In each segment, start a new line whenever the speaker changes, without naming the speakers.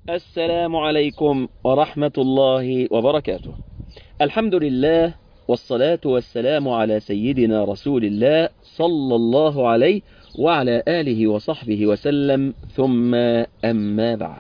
السلام عليكم ورحمة الله وبركاته الحمد لله والصلاة والسلام على سيدنا رسول الله صلى الله عليه وعلى آله وصحبه وسلم ثم أما بعد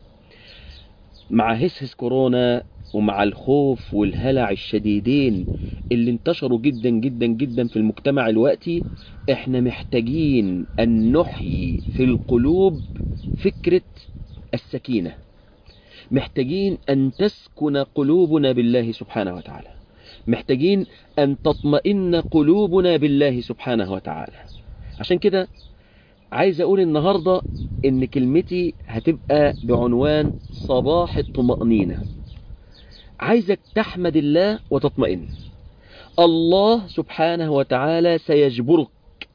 مع هسهس كورونا ومع الخوف والهلع الشديدين اللي انتشروا جدا جدا جدا في المجتمع الوقتي احنا محتاجين ان نحيي في القلوب فكرة السكينة محتاجين ان تسكن قلوبنا بالله سبحانه وتعالى محتاجين ان تطمئن قلوبنا بالله سبحانه وتعالى عشان كده عايز اقول النهاردة ان كلمتي هتبقى بعنوان صباح الطمأنينة عايزك تحمد الله وتطمئن الله سبحانه وتعالى سيجبرك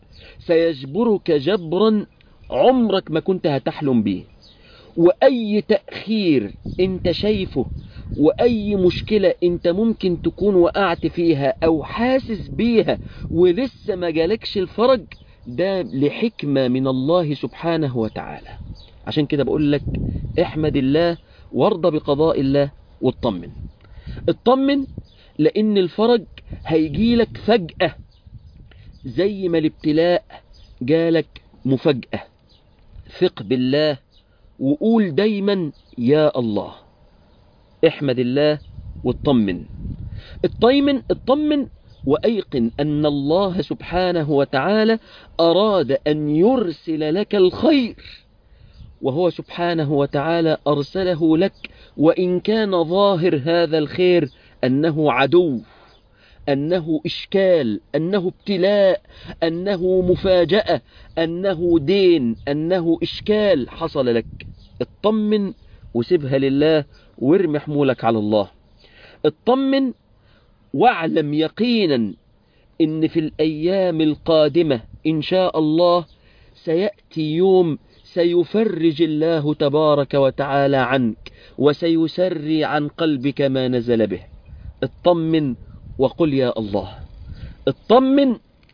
سيجبرك جبرا عمرك ما كنت هتحلم به وأي تأخير انت شايفه وأي مشكلة انت ممكن تكون وقعت فيها أو حاسس بيها ولسه ما جالكش الفرج ده لحكمة من الله سبحانه وتعالى عشان كده بقول لك احمد الله وارضى بقضاء الله واطمن اطمن لان الفرج هيجيلك فجأة زي ما الابتلاء جالك مفاجأة ثق بالله وقول دايما يا الله احمد الله واطمن اطمن اطمن وأيقن أن الله سبحانه وتعالى أراد أن يرسل لك الخير وهو سبحانه وتعالى أرسله لك وإن كان ظاهر هذا الخير أنه عدو أنه إشكال أنه ابتلاء أنه مفاجأة أنه دين أنه إشكال حصل لك اطمن وسيبها لله وارمي حمولك على الله اطمن واعلم يقينا ان في الايام القادمة ان شاء الله سيأتي يوم سيفرج الله تبارك وتعالى عنك وسيسري عن قلبك ما نزل به اطمن وقل يا الله اطمن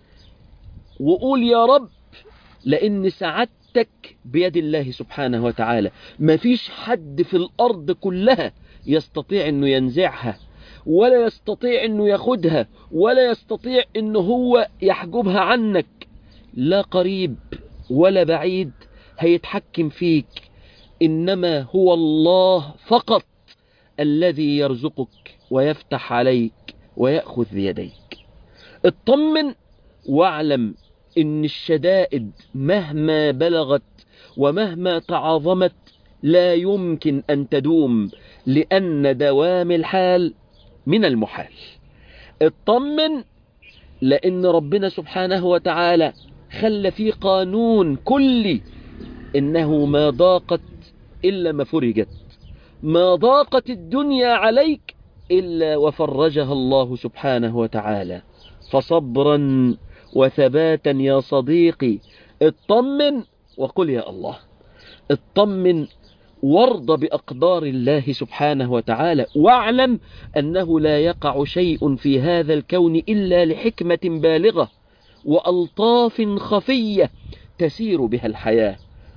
وقول يا رب لان سعادتك بيد الله سبحانه وتعالى مفيش حد في الارض كلها يستطيع انه ينزعها ولا يستطيع انه ياخدها ولا يستطيع انه هو يحجبها عنك لا قريب ولا بعيد هيتحكم فيك انما هو الله فقط الذي يرزقك ويفتح عليك ويأخذ بيديك اطمن واعلم ان الشدائد مهما بلغت ومهما تعاظمت لا يمكن ان تدوم لان دوام الحال من المحال اطمن لان ربنا سبحانه وتعالى خلى في قانون كلي انه ما ضاقت الا ما فرجت ما ضاقت الدنيا عليك الا وفرجها الله سبحانه وتعالى فصبرا وثباتا يا صديقي اطمن وقل يا الله اطمن وارض بأقدار الله سبحانه وتعالى واعلم أنه لا يقع شيء في هذا الكون إلا لحكمة بالغة وألطاف خفية تسير بها الحياة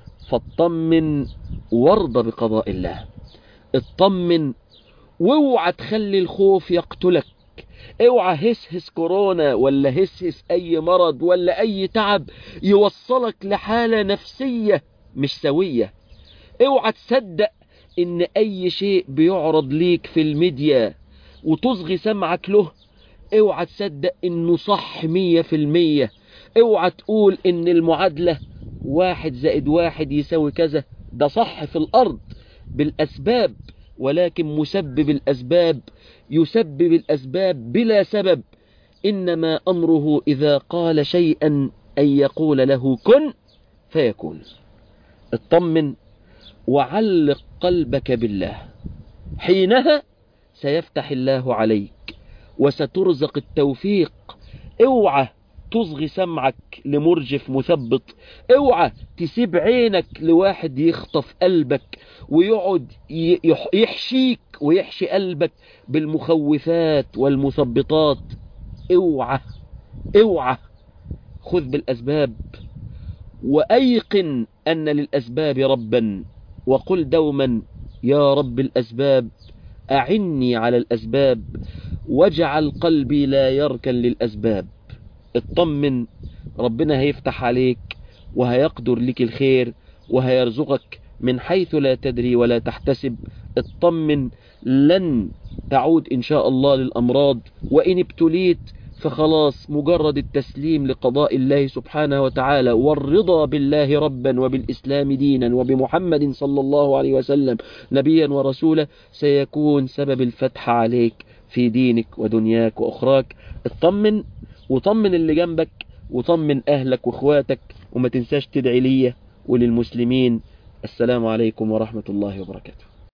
فاطمن وارض بقضاء الله اطمن واوعى تخلي الخوف يقتلك اوعى هسهس كورونا ولا هسهس اي مرض ولا اي تعب يوصلك لحالة نفسية مش سوية اوعى تصدق ان اي شيء بيعرض ليك في الميديا وتصغي سمعك له اوعى تصدق انه صح مية في المية اوعى تقول ان المعادلة واحد زائد واحد يساوي كذا ده صح في الارض بالاسباب ولكن مسبب الاسباب يسبب الاسباب بلا سبب انما امره اذا قال شيئا ان يقول له كن فيكون اطمن وعلق قلبك بالله حينها سيفتح الله عليك وسترزق التوفيق اوعى تصغي سمعك لمرجف مثبط اوعى تسيب عينك لواحد يخطف قلبك ويقعد يحشيك ويحشي قلبك بالمخوفات والمثبطات اوعى اوعى خذ بالأسباب وأيقن أن للأسباب ربا وقل دوما يا رب الأسباب أعني على الأسباب واجعل قلبي لا يركن للأسباب اطمن ربنا هيفتح عليك وهيقدر لك الخير وهيرزقك من حيث لا تدري ولا تحتسب اطمن لن تعود إن شاء الله للأمراض وإن ابتليت فخلاص مجرد التسليم لقضاء الله سبحانه وتعالى والرضا بالله ربا وبالإسلام دينا وبمحمد صلى الله عليه وسلم نبيا ورسولا سيكون سبب الفتح عليك في دينك ودنياك وأخراك اطمن وطمن اللي جنبك وطمن أهلك وإخواتك وما تنساش تدعي لي وللمسلمين السلام عليكم ورحمة الله وبركاته